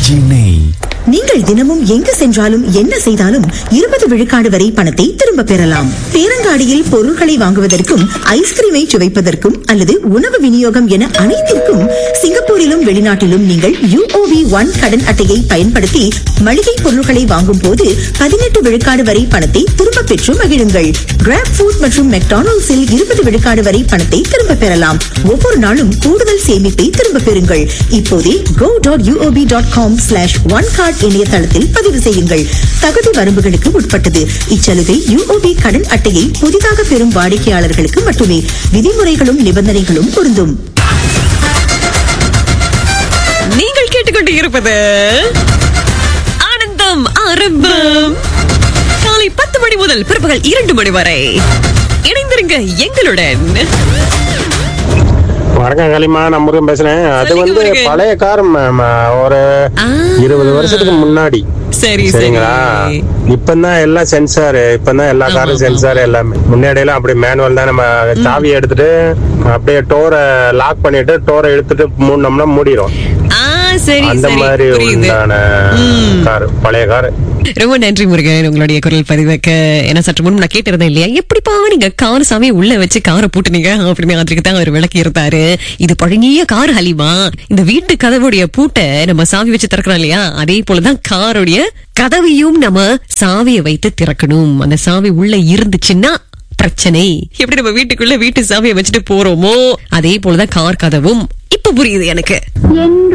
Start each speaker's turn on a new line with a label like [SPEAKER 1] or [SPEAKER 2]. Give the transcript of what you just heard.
[SPEAKER 1] RKG நெய்
[SPEAKER 2] நீங்கள் தினமும் எங்கு சென்றாலும் என்ன செய்தாலும் இருபது விழுக்காடு வரை பணத்தை திரும்ப பெறலாம் பேரங்காடியில் பொருட்களை வாங்குவதற்கும் ஐஸ்கிரீமை சுவைப்பதற்கும் அல்லது உணவு விநியோகம் என அனைத்திற்கும் சிங்கப்பூரிலும் வெளிநாட்டிலும் நீங்கள் யூஓவி ஒன் கடன் அட்டையை பயன்படுத்தி மளிகை பொருட்களை வாங்கும் போது பதினெட்டு விழுக்காடு வரை பணத்தை திரும்ப பெற்று மகிழுங்கள் கிராப் ஃபுட் மற்றும் மெக்டானல்ட்ஸில் இருபது விழுக்காடு வரை பணத்தை திரும்ப பெறலாம் ஒவ்வொரு நாளும் கூடுதல் சேமிப்பை திரும்ப பெறுங்கள் இப்போதே go dot UOB dot com slash one card இணையதளத்தில் பதிவு செய்யுங்கள் தகுதி வரம்புகளுக்கு உட்பட்டது இச்சலுகை யூஓபி கடன் அட்டையை புதிதாக பெறும் வாடிக்கையாளர்களுக்கு மட்டுமே விதிமுறைகளும் நிபந்தனைகளும் பொருந்தும்
[SPEAKER 3] நீங்கள் கேட்டுக்கொண்டு இருப்பது ஆனந்தம் ஆரம்பம் காலை பத்து மணி முதல் பிற்பகல் இரண்டு மணி வரை இணைந்திருங்க எங்களுடன்
[SPEAKER 4] வணக்கம் களிமா நான் முருகன் பேசுறேன் அது
[SPEAKER 3] சொல்லுங்க
[SPEAKER 4] வந்து
[SPEAKER 3] முருகன்.
[SPEAKER 4] பழைய கார் ம- ம- ஒரு
[SPEAKER 3] ஆ.
[SPEAKER 4] இருபது வருஷத்துக்கு முன்னாடி
[SPEAKER 3] சரி
[SPEAKER 4] சரிங்களா
[SPEAKER 3] சரி
[SPEAKER 4] இப்பதான் எல்லாம் சென்சார் இப்பதான் எல்லா
[SPEAKER 3] ஆமா,
[SPEAKER 4] காரும்
[SPEAKER 3] ஆமா,
[SPEAKER 4] சென்சார் எல்லாமே முன்னாடி எல்லாம் அப்படி மேனுவல் தான் நம்ம சாவி எடுத்துட்டு அப்படியே டோரை லாக் பண்ணிட்டு டோரை இழுத்துட்டு மூடினோம்னா மூடிடும்
[SPEAKER 3] ஆ சரி
[SPEAKER 4] அந்த
[SPEAKER 3] சரி
[SPEAKER 4] மாதிரி
[SPEAKER 3] புரியுது
[SPEAKER 4] உண்டான
[SPEAKER 3] ம்.
[SPEAKER 4] கார் பழைய கார்
[SPEAKER 3] ரொம்ப நன்றி முருகன் உங்களுடைய குரல் பதிவுக்கு என்ன சற்று முன் நான் கேட்டிருந்தேன் இல்லையா எப்படிப்பா நீங்க கார் சாமி உள்ள வச்சு காரை பூட்டுனீங்க அப்படின்னு அதுக்கு தான் அவர் விளக்கி இருந்தாரு இது பழங்கிய கார் ஹலிமா இந்த வீட்டு கதவுடைய பூட்டை நம்ம சாவி வச்சு திறக்கிறோம் இல்லையா அதே போலதான் காருடைய கதவையும் நம்ம சாவியை வைத்து திறக்கணும் அந்த சாவி உள்ள இருந்துச்சுன்னா பிரச்சனை எப்படி நம்ம வீட்டுக்குள்ள வீட்டு சாவியை வச்சுட்டு போறோமோ அதே போலதான் கார் கதவும் இப்ப புரியுது எனக்கு
[SPEAKER 5] என்று